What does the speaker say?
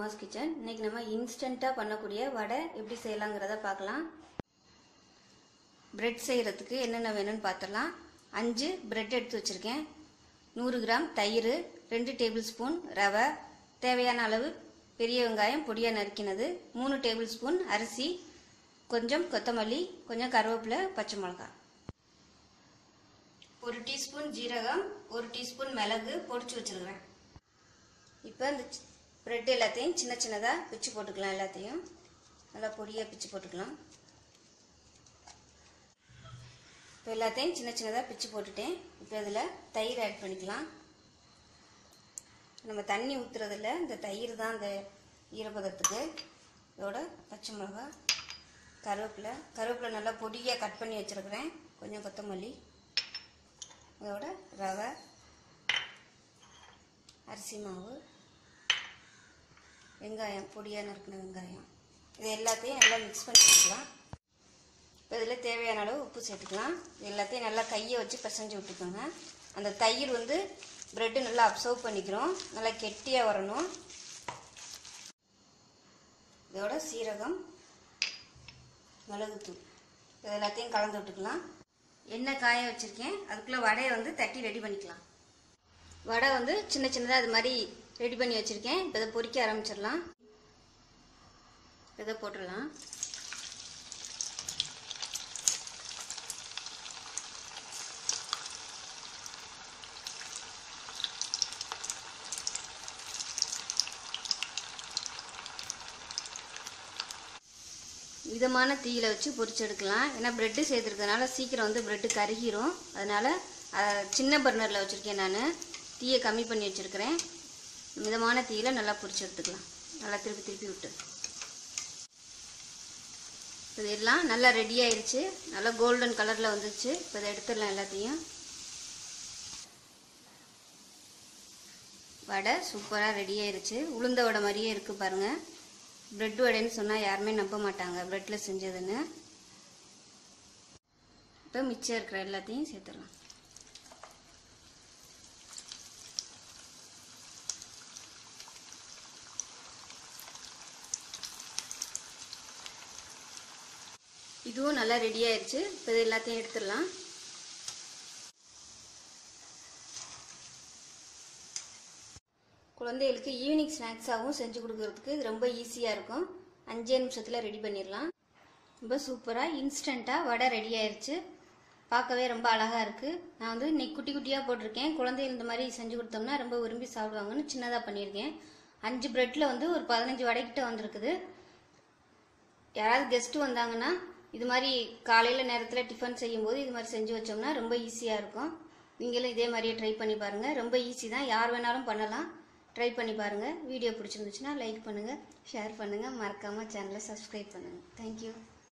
அம்மாஸ் kitchen இன்னைக்கு நம்ம இன்ஸ்டண்ட்டாக பண்ணக்கூடிய வடை எப்படி செய்யலாங்கிறத பார்க்கலாம் பிரெட் செய்கிறதுக்கு என்னென்ன வேணும்னு பார்த்துடலாம் அஞ்சு பிரெட் எடுத்து வச்சுருக்கேன் நூறு கிராம் தயிர் ரெண்டு டேபிள் ஸ்பூன் ரவை தேவையான அளவு பெரிய வெங்காயம் பொடியாக நறுக்கினது மூணு டேபிள் ஸ்பூன் அரிசி கொஞ்சம் கொத்தமல்லி கொஞ்சம் கருவேப்பிலை பச்சை மிளகாய் ஒரு டீஸ்பூன் ஜீரகம் ஒரு டீஸ்பூன் மிளகு பொடிச்சு வச்சுருக்கிறேன் இப்போ இந்த ப்ரெட் எல்லாத்தையும் சின்ன சின்னதாக பிச்சு போட்டுக்கலாம் எல்லாத்தையும் நல்லா பொடியாக பிச்சு போட்டுக்கலாம் இப்போ எல்லாத்தையும் சின்ன சின்னதாக பிச்சு போட்டுட்டேன் இப்போ இதில் தயிர் ஆட் பண்ணிக்கலாம் நம்ம தண்ணி ஊற்றுறதில்ல இந்த தயிர் தான் இந்த ஈரப்பதத்துக்கு இதோட பச்சை மிளகா கருவேப்பிலை கருவேப்பிலை நல்லா பொடியாக கட் பண்ணி வச்சுருக்கிறேன் கொஞ்சம் கொத்தமல்லி இதோட ரவை அரிசி மாவு வெங்காயம் பொடியாக நறுக்கின வெங்காயம் இது எல்லாத்தையும் நல்லா மிக்ஸ் பண்ணி வச்சுக்கலாம் இப்போ இதில் தேவையான அளவு உப்பு சேர்த்துக்கலாம் இது எல்லாத்தையும் நல்லா கையை வச்சு பிசைஞ்சு விட்டுக்கோங்க அந்த தயிர் வந்து ப்ரெட்டு நல்லா அப்சர்வ் பண்ணிக்கிறோம் நல்லா கெட்டியாக வரணும் இதோட சீரகம் மிளகுத்தூள் இது எல்லாத்தையும் கலந்து விட்டுக்கலாம் எண்ணெய் காய வச்சுருக்கேன் அதுக்குள்ளே வடையை வந்து தட்டி ரெடி பண்ணிக்கலாம் வடை வந்து சின்ன சின்னதாக அது மாதிரி ரெடி பண்ணி வச்சுருக்கேன் இப்போ இதை பொரிக்க ஆரம்பிச்சிடலாம் இதை போட்டுடலாம் மிதமான தீயில வச்சு பொரிச்சு எடுக்கலாம் ஏன்னா ப்ரெட்டு சேர்த்துருக்கறதுனால சீக்கிரம் வந்து ப்ரெட்டு கருகிரும் அதனால் சின்ன பர்னரில் வச்சுருக்கேன் நான் தீயை கம்மி பண்ணி வச்சுருக்கிறேன் மிதமான தீயில நல்லா பொரிச்சு எடுத்துக்கலாம் நல்லா திருப்பி திருப்பி விட்டு இப்போ இதெல்லாம் நல்லா ரெடி ஆயிடுச்சு நல்லா கோல்டன் கலரில் வந்துச்சு இப்போ இதை எடுத்துடலாம் எல்லாத்தையும் வடை சூப்பராக ரெடி ஆயிருச்சு உளுந்த வடை மாதிரியே இருக்குது பாருங்கள் பிரெட் வடைன்னு சொன்னால் யாருமே நம்ப மாட்டாங்க ப்ரெட்டில் செஞ்சதுன்னு இப்போ மிச்சம் இருக்கிற எல்லாத்தையும் சேர்த்துடலாம் இதுவும் நல்லா ரெடி ஆயிடுச்சு இப்போ இது எல்லாத்தையும் எடுத்துடலாம் குழந்தைகளுக்கு ஈவினிங் ஸ்நாக்ஸாகவும் செஞ்சு கொடுக்கறதுக்கு இது ரொம்ப ஈஸியாக இருக்கும் அஞ்சே நிமிஷத்தில் ரெடி பண்ணிடலாம் ரொம்ப சூப்பராக இன்ஸ்டண்ட்டாக வடை ரெடி ஆயிடுச்சு பார்க்கவே ரொம்ப அழகாக இருக்குது நான் வந்து இன்னைக்கு குட்டி குட்டியாக போட்டிருக்கேன் குழந்தைகள் இந்த மாதிரி செஞ்சு கொடுத்தோம்னா ரொம்ப விரும்பி சாப்பிடுவாங்கன்னு சின்னதாக பண்ணியிருக்கேன் அஞ்சு ப்ரெட்டில் வந்து ஒரு பதினஞ்சு வடைக்கிட்ட வந்திருக்குது யாராவது கெஸ்ட்டு வந்தாங்கன்னா இது மாதிரி காலையில் நேரத்தில் டிஃபன் செய்யும்போது இது மாதிரி செஞ்சு வச்சோம்னா ரொம்ப ஈஸியாக இருக்கும் நீங்களும் இதே மாதிரியே ட்ரை பண்ணி பாருங்கள் ரொம்ப ஈஸி தான் யார் வேணாலும் பண்ணலாம் ட்ரை பண்ணி பாருங்கள் வீடியோ பிடிச்சிருந்துச்சுன்னா லைக் பண்ணுங்கள் ஷேர் பண்ணுங்கள் மறக்காமல் சேனலை சப்ஸ்கிரைப் பண்ணுங்கள் தேங்க்யூ